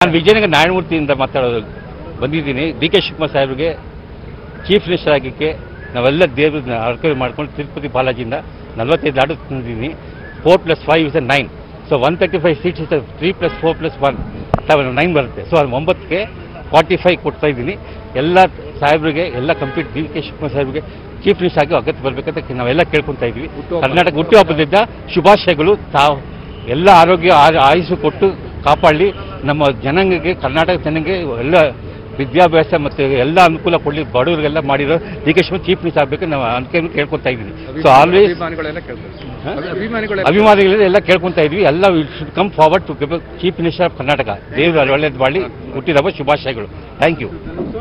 ನಾನು ವಿಜಯನಗರ ನ್ಯಾಯಮೂರ್ತಿಯಿಂದ ಮಾತಾಡೋದು ಬಂದಿದ್ದೀನಿ ಡಿ ಕೆ ಶಿವಕುಮಾರ್ ಸಾಹೇಬ್ರಿಗೆ ಚೀಫ್ ಮಿನಿಸ್ಟರ್ ಆಗಿಕ್ಕೆ ನಾವೆಲ್ಲ ದೇವ್ರನ್ನ ಅರ್ಕರಿ ಮಾಡ್ಕೊಂಡು ತಿರುಪತಿ ಬಾಲಾಜಿಯಿಂದ ನಲವತ್ತೈದು ಲಾಡು ತಂದಿದ್ದೀನಿ four plus five is nine so one thirty five seats is three plus four plus one seven nine ಬರುತ್ತೆ ಸೊ ಅದು ಒಂಬತ್ತಕ್ಕೆ ಫಾರ್ಟಿ ಫೈವ್ ಕೊಡ್ತಾ ಇದ್ದೀನಿ ಎಲ್ಲ ಸಾಹೇಬ್ರಿಗೆ ಎಲ್ಲ ಕಂಪ್ಲೀಟ್ ಡಿ ಕೆ ಶಿವಕುಮಾರ್ ಸಾಹೇಬ್ರಿಗೆ ಚೀಫ್ ಮಿನಿಸ್ಟರ್ ಆಗಿ ಅಗತ್ಯ ಬರಬೇಕಂತ ನಾವೆಲ್ಲ ಕೇಳ್ಕೊತಾ ಇದ್ವಿ ಕರ್ನಾಟಕ ಹುಟ್ಟುಹಬ್ಬದಿಂದ ಶುಭಾಶಯಗಳು ತಾವು ಎಲ್ಲ ಆರೋಗ್ಯ ಆ- ಆಯುಸ್ಸು ಕೊಟ್ಟು ಕಾಪಾಡಲಿ ನಮ್ಮ ಜನಾಂಗಕ್ಕೆ ಕರ್ನಾಟಕ ಜನಕ್ಕೆ ಎಲ್ಲ ವಿದ್ಯಾಭ್ಯಾಸ ಮತ್ತು ಎಲ್ಲ ಅನುಕೂಲ ಕೊಡಲಿ ಬಡವರಿಗೆಲ್ಲ ಮಾಡಿರೋ D K Shivakumar chief minister ಆಗಬೇಕು ನಾವು ಅನ್ಕೆ ಕೇಳ್ಕೊತಾ ಇದ್ದೀನಿ ಸೊ ಆಲ್ವೇಸ್ ಅಭಿಮಾನಿಗಳೆಲ್ಲ ಕೇಳ್ತಾರೆ ಹಾ? ಅಭಿಮಾನಿಗಳೆಲ್ಲ ಅಭಿಮಾನಿಗಳು ಎಲ್ಲ ಕೇಳ್ಕೊಂತ ಇದ್ವಿ ಎಲ್ಲ should come forward to chief minister of Karnataka ದೇವರು ಒಳ್ಳೇದು ಮಾಡಿ ಹುಟ್ಟಿದಬ್ಬ ಶುಭಾಶಯಗಳು ಥ್ಯಾಂಕ್ ಯು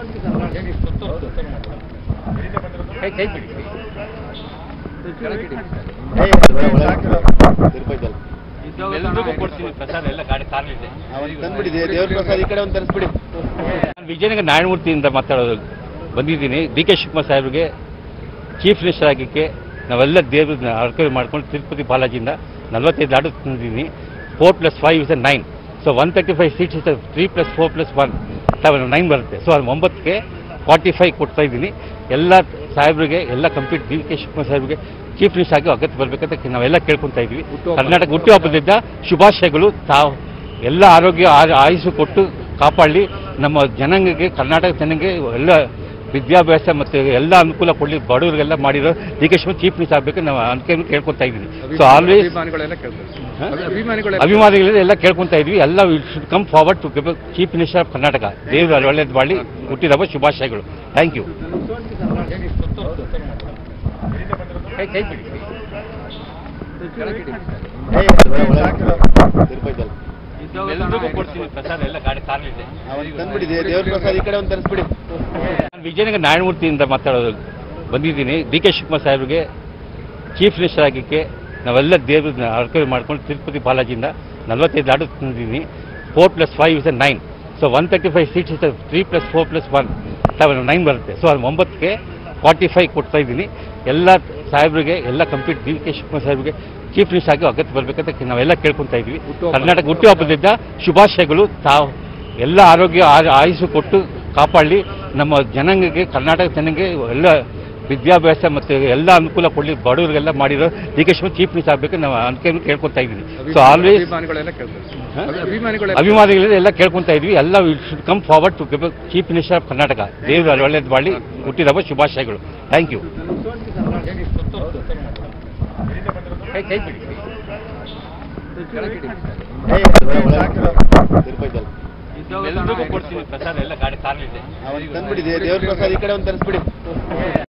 ಎಲ್ರಿಗೂ ಕೊಡ್ತೀನಿ ಪ್ರಸಾದ ಎಲ್ಲ ಗಾಡಿ ಕಾರ್ಲಿದೆ ತಂದ್ಬಿಡಿ ದೇವ್ರ ಪ್ರಸಾದ್ ಈ ಕಡೆ ಒಂದು ತರಿಸ್ಬಿಡಿ ನಾನು ವಿಜಯನಗರ ನ್ಯಾಯಮೂರ್ತಿಯಿಂದ ಮಾತಾಡೋದು ಬಂದಿದ್ದೀನಿ ಡಿ ಕೆ ಶಿವಕುಮಾರ್ ಸಾಹೇಬ್ರಿಗೆ ಚೀಫ್ ಮಿನಿಸ್ಟರ್ ಆಗಿಕ್ಕೆ ನಾವೆಲ್ಲ ದೇವ್ರನ್ನ ಅರ್ಕರಿ ಮಾಡ್ಕೊಂಡು ತಿರುಪತಿ ಬಾಲಾಜಿಯಿಂದ ನಲವತ್ತೈದು ಲಾಡು ತಂದಿದ್ದೀನಿ four plus five is nine so one thirty five seats is three plus four plus one seven nine ಬರುತ್ತೆ ಸೊ ಅದು ಒಂಬತ್ತಕ್ಕೆ ಫಾರ್ಟಿ ಫೈವ್ ಕೊಡ್ತಾ ಇದ್ದೀನಿ ಎಲ್ಲ ಸಾಹೇಬ್ರಿಗೆ ಎಲ್ಲ ಕಂಪ್ಲೀಟ್ ಡಿ ಕೆ ಶಿವಕುಮಾರ್ ಸಾಹೇಬ್ರಿಗೆ ಚೀಫ್ ಮಿನಿಸ್ಟರ್ ಆಗಿ ಅಗತ್ಯ ಬರಬೇಕಂತ ನಾವೆಲ್ಲ ಕೇಳ್ಕೊತಾ ಇದ್ವಿ ಕರ್ನಾಟಕ ಹುಟ್ಟುಹಬ್ಬದಿಂದ ಶುಭಾಶಯಗಳು ತಾವು ಎಲ್ಲ ಆರೋಗ್ಯ ಆ- ಆಯುಸ್ಸು ಕೊಟ್ಟು ಕಾಪಾಡಲಿ ನಮ್ಮ ಜನಾಂಗಕ್ಕೆ ಕರ್ನಾಟಕ ಜನಕ್ಕೆ ಎಲ್ಲ ವಿದ್ಯಾಭ್ಯಾಸ ಮತ್ತು ಎಲ್ಲ ಅನುಕೂಲ ಕೊಡಲಿ ಬಡವರಿಗೆಲ್ಲ ಮಾಡಿರೋ D K Shivakumar chief minister ಆಗಬೇಕು ನಾವು ಅನ್ಕೆ ಕೇಳ್ಕೊತಾ ಇದ್ದೀನಿ ಸೊ ಆಲ್ವೇಸ್ ಅಭಿಮಾನಿಗಳೆಲ್ಲ ಕೇಳ್ತಾರೆ ಹಾ? ಅಭಿಮಾನಿಗಳೆಲ್ಲ ಅಭಿಮಾನಿಗಳು ಎಲ್ಲ ಕೇಳ್ಕೊಂತ ಇದ್ವಿ ಎಲ್ಲ should come forward to chief minister of Karnataka ದೇವರು ಒಳ್ಳೇದು ಮಾಡಿ ಹುಟ್ಟಿದಬ್ಬ ಶುಭಾಶಯಗಳು ಥ್ಯಾಂಕ್ ಯು ತಿರುಪತಿ ಎಲ್ರಿಗೂ ಕೊಡ್ತೀನಿ ಪ್ರಸಾದ ಎಲ್ಲ ಗಾಡಿ ಕಾರ್ಲಿದೆ ತಂದ್ಬಿಡಿ ದೇವ್ರ ಪ್ರಸಾದ್ ಈ ಕಡೆ ಒಂದು ತರಿಸ್ಬಿಡಿ ನಾನು ವಿಜಯನಗರ ನ್ಯಾಯಮೂರ್ತಿಯಿಂದ ಮಾತಾಡೋದು ಬಂದಿದ್ದೀನಿ ಡಿ ಕೆ ಶಿವಕುಮಾರ್ ಸಾಹೇಬ್ರಿಗೆ ಚೀಫ್ ಮಿನಿಸ್ಟರ್ ಆಗಿಕ್ಕೆ ನಾವೆಲ್ಲ ದೇವ್ರನ್ನ ಅರ್ಕರಿ ಮಾಡ್ಕೊಂಡು ತಿರುಪತಿ ಬಾಲಾಜಿಯಿಂದ ನಲವತ್ತೈದು ಲಾಡು ತಂದಿದ್ದೀನಿ four plus five is nine so one thirty five seats is three plus four plus one seven nine ಬರುತ್ತೆ ಸೊ ಅದು ಒಂಬತ್ತಕ್ಕೆ ಫಾರ್ಟಿ ಫೈವ್ ಕೊಡ್ತಾ ಇದ್ದೀನಿ ಎಲ್ಲ ಸಾಹೇಬ್ರಿಗೆ ಎಲ್ಲ ಕಂಪ್ಲೀಟ್ ಡಿ ಕೆ ಶಿವಕುಮಾರ್ ಸಾಹೇಬ್ರಿಗೆ ಚೀಫ್ ಮಿನಿಸ್ಟರ್ ಆಗಿ ಅಗತ್ಯ ಬರಬೇಕಂತ ನಾವೆಲ್ಲ ಕೇಳ್ಕೊತಾ ಇದ್ವಿ ಕರ್ನಾಟಕ ಹುಟ್ಟುಹಬ್ಬದಿಂದ ಶುಭಾಶಯಗಳು ತಾವು ಎಲ್ಲ ಆರೋಗ್ಯ ಆ- ಆಯುಸ್ಸು ಕೊಟ್ಟು ಕಾಪಾಡಲಿ ನಮ್ಮ ಜನಾಂಗಕ್ಕೆ ಕರ್ನಾಟಕ ಜನಕ್ಕೆ ಎಲ್ಲ ವಿದ್ಯಾಭ್ಯಾಸ ಮತ್ತು ಎಲ್ಲ ಅನುಕೂಲ ಕೊಡಲಿ ಬಡವರಿಗೆಲ್ಲ ಮಾಡಿರೋ D K Shivakumar chief minister ಆಗಬೇಕು ನಾವು ಅನ್ಕೆ ಕೇಳ್ಕೊತಾ ಇದ್ದೀನಿ ಸೊ ಆಲ್ವೇಸ್ ಅಭಿಮಾನಿಗಳೆಲ್ಲ ಕೇಳ್ತಾರೆ ಹಾ? ಅಭಿಮಾನಿಗಳೆಲ್ಲ ಅಭಿಮಾನಿಗಳು ಎಲ್ಲ ಕೇಳ್ಕೊಂತ ಇದ್ವಿ ಎಲ್ಲ should come forward to chief minister of Karnataka ದೇವರು ಒಳ್ಳೇದು ಮಾಡಿ ಹುಟ್ಟಿದಬ್ಬ ಶುಭಾಶಯಗಳು ಥ್ಯಾಂಕ್ ಯು ತಿರುಪತಿ ಎಲ್ರಿಗೂ ಕೊಡ್ತೀನಿ ಪ್ರಸಾದ ಎಲ್ಲ ಗಾಡಿ ಕಾರ್ಲಿದೆ ತಂದ್ಬಿಡಿ ದೇವ್ರ ಪ್ರಸಾದ್ ಈ ಕಡೆ ಒಂದು ತರಿಸ್ಬಿಡಿ